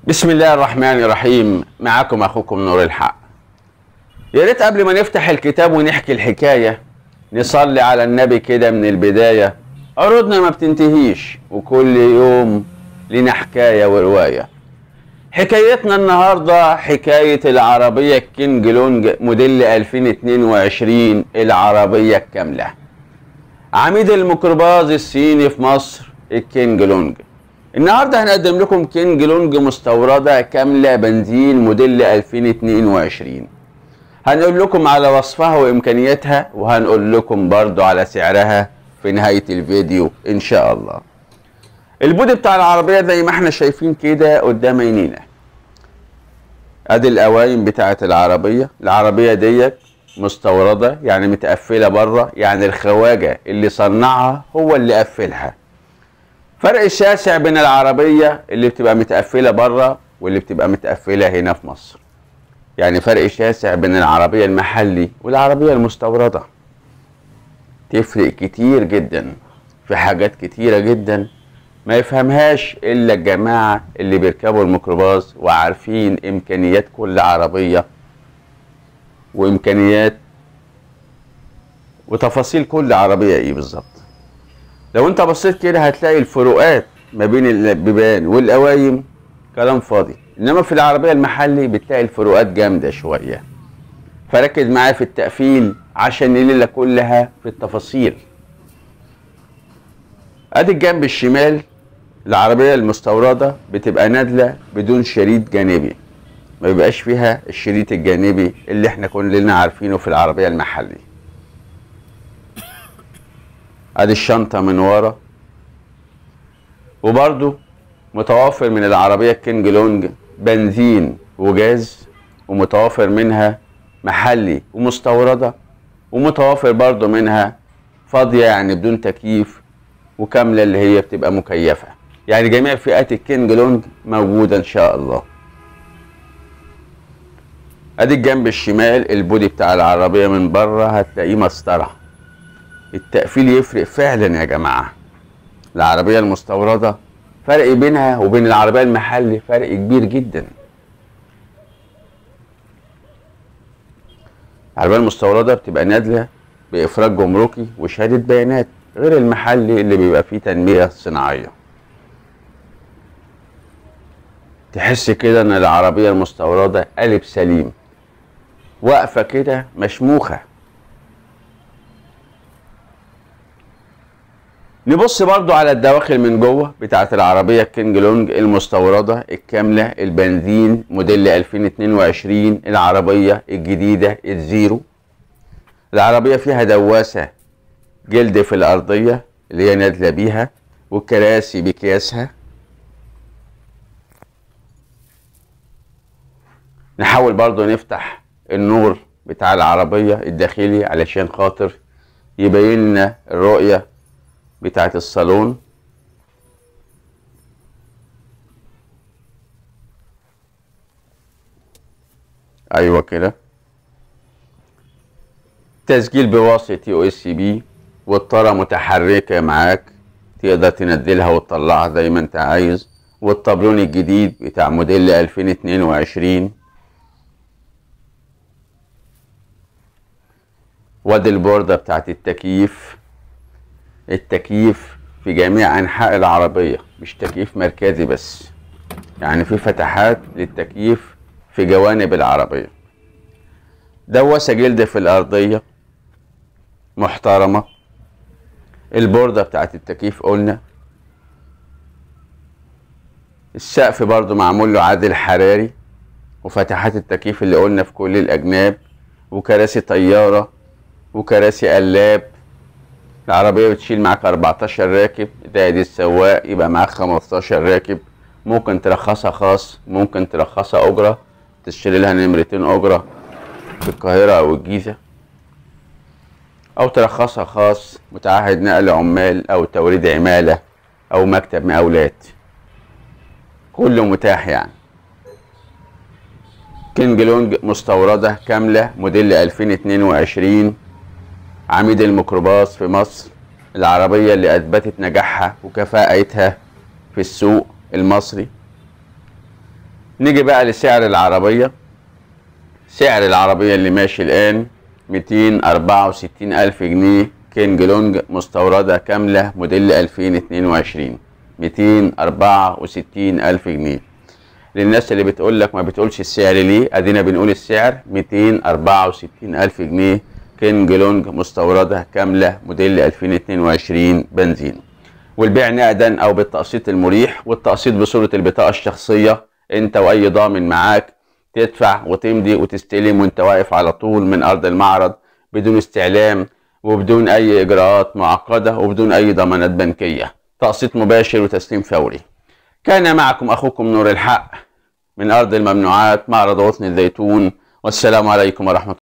بسم الله الرحمن الرحيم معكم اخوكم نور الحق يا ريت قبل ما نفتح الكتاب ونحكي الحكايه نصلي على النبي كده من البدايه عروضنا ما بتنتهيش وكل يوم لنا حكايه وروايه حكايتنا النهارده حكايه العربيه الكينج لونج موديل 2022 العربيه الكامله عميد الميكروباص الصيني في مصر الكينج لونج النهارده هنقدم لكم كينج لونج مستورده كامله بنزين موديل 2022 هنقول لكم على وصفها وامكانياتها وهنقول لكم برضو على سعرها في نهايه الفيديو ان شاء الله البودي بتاع العربيه زي ما احنا شايفين كده قدام عينينا ادي القوايم بتاعه العربيه العربيه ديت مستورده يعني متقفله بره يعني الخواجه اللي صنعها هو اللي قفلها فرق شاسع بين العربيه اللي بتبقى متقفله بره واللي بتبقى متقفله هنا في مصر يعني فرق شاسع بين العربيه المحلي والعربيه المستورده تفرق كتير جدا في حاجات كتيره جدا ما يفهمهاش الا الجماعه اللي بيركبوا الميكروباص وعارفين امكانيات كل عربيه وامكانيات وتفاصيل كل عربيه ايه بالظبط لو انت بصيت كده هتلاقي الفروقات ما بين البيبان والقوايم كلام فاضي انما في العربيه المحلي بتلاقي الفروقات جامده شويه فركز معايا في التقفيل عشان الليله كلها في التفاصيل ادي الجنب الشمال العربيه المستورده بتبقى نازله بدون شريط جانبي ما بيبقاش فيها الشريط الجانبي اللي احنا كلنا عارفينه في العربيه المحلي ادي الشنطه من ورا وبرده متوفر من العربيه الكينج لونج بنزين وجاز ومتوفر منها محلي ومستورده ومتوفر برضه منها فاضيه يعني بدون تكييف وكامله اللي هي بتبقى مكيفه يعني جميع فئات الكينج لونج موجوده ان شاء الله ادي الجنب الشمال البودي بتاع العربيه من بره هتلاقيه مسطره التقفيل يفرق فعلا يا جماعه العربيه المستورده فرق بينها وبين العربيه المحلي فرق كبير جدا العربيه المستورده بتبقى نازله بافراج جمركي وشهاده بيانات غير المحلي اللي بيبقى فيه تنميه صناعيه تحس كده ان العربيه المستورده قالب سليم واقفه كده مشموخه نبص برضو على الدواخل من جوه بتاعه العربيه الكينج لونج المستورده الكامله البنزين موديل 2022 العربيه الجديده الزيرو العربيه فيها دواسه جلد في الارضيه اللي هي نازله بيها والكراسي بكياسها نحاول برضو نفتح النور بتاع العربيه الداخلي علشان خاطر يبين لنا الرؤيه بتاعة الصالون ايوه كده تسجيل بواسطة يو اس بي والطارة متحركة معاك تقدر تنزلها وتطلعها زي ما انت عايز والطابلون الجديد بتاع موديل 2022 وادي البوردة بتاعت التكييف التكييف في جميع انحاء العربيه مش تكييف مركزي بس يعني في فتحات للتكييف في جوانب العربيه دواسه جلد في الارضيه محترمه البورده بتاعت التكييف قلنا السقف برضو معمول له عادل حراري وفتحات التكييف اللي قلنا في كل الاجناب وكراسي طياره وكراسي قلاب العربية بتشيل معاك 14 راكب زائد السواق يبقى معاك 15 راكب ممكن ترخصها خاص ممكن ترخصها أجرة تشتري لها نمرتين أجرة في القاهرة أو الجيزة أو ترخصها خاص متعهد نقل عمال أو توريد عمالة أو مكتب مقاولات كله متاح يعني كينج لونج مستوردة كاملة موديل 2022 عميد الميكروباص في مصر العربية اللي أثبتت نجاحها وكفاءتها في السوق المصري نيجي بقى لسعر العربية سعر العربية اللي ماشي الآن 264 ألف جنيه كينج لونج مستوردة كاملة موديل 2022 264 ألف جنيه للناس اللي بتقول لك ما بتقولش السعر ليه ادينا بنقول السعر 264 ألف جنيه كينج لونج مستوردة كاملة موديل 2022 بنزين والبيع نقدا او بالتقسيط المريح والتقسيط بصورة البطاقة الشخصية انت واي ضامن معاك تدفع وتمضي وتستلم وانت واقف على طول من ارض المعرض بدون استعلام وبدون اي اجراءات معقده وبدون اي ضمانات بنكيه تقسيط مباشر وتسليم فوري كان معكم اخوكم نور الحق من ارض الممنوعات معرض غصن الزيتون والسلام عليكم ورحمه